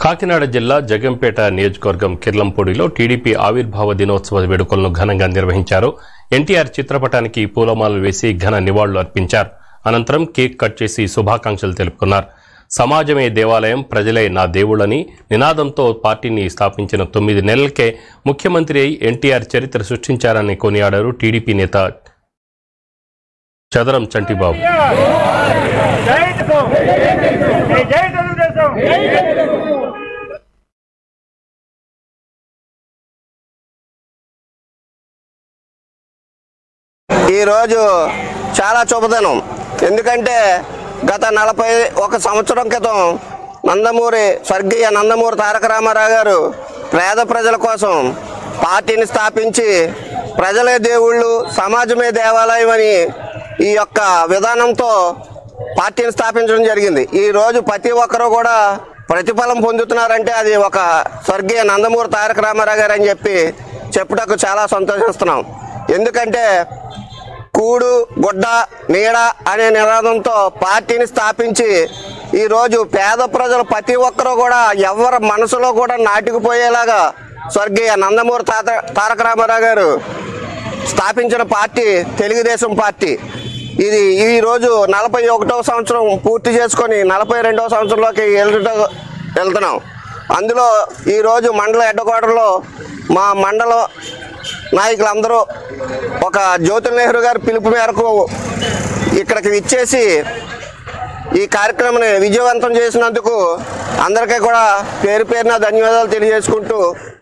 కాకినాడ జిల్లా జగంపేట నియోజకవర్గం కిర్లంపూడిలో టీడీపీ ఆవిర్భావ దినోత్సవ వేడుకలను ఘనంగా నిర్వహించారు ఎన్టీఆర్ చిత్రపటానికి పూలమాలలు వేసి ఘన నివాళులు అర్పించారు అనంతరం కేక్ కట్ చేసి శుభాకాంక్షలు తెలుపుకున్నారు సమాజమే దేవాలయం ప్రజలే నా దేవుళ్ళని నినాదంతో పార్టీని స్థాపించిన తొమ్మిది నెలలకే ముఖ్యమంత్రి అయి ఎన్టీఆర్ చరిత్ర సృష్టించారని కొనియాడారు టీడీపీ నేత చదరం చంటిబాబు జై తెలుగు జై తెలుగుదేశం ఈరోజు చాలా శుభదినం ఎందుకంటే గత నలభై ఒక సంవత్సరం క్రితం నందమూరి స్వర్గీయ నందమూరి తారక రామారావు గారు పేద ప్రజల కోసం పార్టీని స్థాపించి ప్రజలే దేవుళ్ళు సమాజమే దేవాలయం అని ఈ యొక్క విధానంతో పార్టీని స్థాపించడం జరిగింది ఈ రోజు ప్రతి ఒక్కరూ కూడా ప్రతిఫలం పొందుతున్నారంటే అది ఒక స్వర్గీయ నందమూరి తారక రామారావు గారు అని చెప్పి చెప్పుటకు చాలా సంతోషిస్తున్నాం ఎందుకంటే కూడు గుడ్డ నీడ అనే నినాదంతో పార్టీని స్థాపించి ఈరోజు పేద ప్రజలు ప్రతి ఒక్కరూ కూడా ఎవరి మనసులో కూడా నాటుకుపోయేలాగా స్వర్గీయ నందమూరి తాత తారక రామారావు గారు స్థాపించిన పార్టీ తెలుగుదేశం పార్టీ ఇది ఈ రోజు నలభై ఒకటవ సంవత్సరం పూర్తి చేసుకొని నలభై రెండవ సంవత్సరంలోకి వెళ్తుట వెళ్తున్నాం అందులో ఈరోజు మండల హెడ్క్వార్టర్లో మా మండల నాయకులందరూ ఒక జ్యోతుల్ నెహ్రూ గారి పిలుపు మేరకు ఇక్కడికి విచ్చేసి ఈ కార్యక్రమాన్ని విజయవంతం చేసినందుకు అందరికీ కూడా పేరు పేరున ధన్యవాదాలు తెలియజేసుకుంటూ